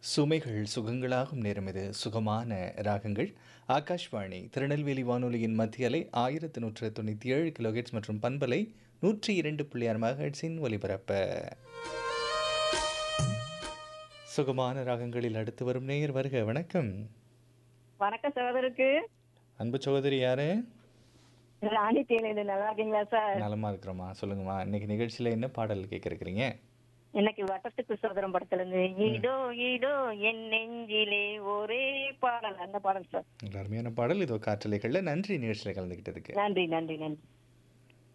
சுமைகள் சுகங்களாகும் நேரம் இது சுகமான ராகங்கள் ஆகாஷ்வாணி திருநெல்வேலி வானொலியின் மத்திய அலை ஆயிரத்து நூற்று தொண்ணூற்றி ஏழு கிலோஹெட்ஸ் மற்றும் பண்பலை நூற்றி இரண்டு புள்ளி ஆறு மகட்ஸின் ஒலிபரப்ப சுகமான ராகங்களில் அடுத்து வரும் நேயர் வருக வணக்கம் வணக்கம் சகோதரருக்கு அன்பு சகோதரி யாரு ராணி தேனிது நல்லா இருக்கீங்களா சார் நலமா இருக்கிறோமா சொல்லுங்கம்மா இன்னைக்கு நிகழ்ச்சியில் என்ன பாடல் கேட்க இருக்கிறீங்க இன்னைக்கு வட்டத்துக்கு சோதரம் படத்துல இருந்து ஈடோ ஈடோ என் நெஞ்சிலே ஒரே பாடல் அந்த பாடல் சார் நல்ல அருமையான பாடல் இதோ காற்றலைகளில் நன்றி நிகழ்ச்சியில் கலந்துக்கிட்டதுக்கு நன்றி நன்றி நன்றி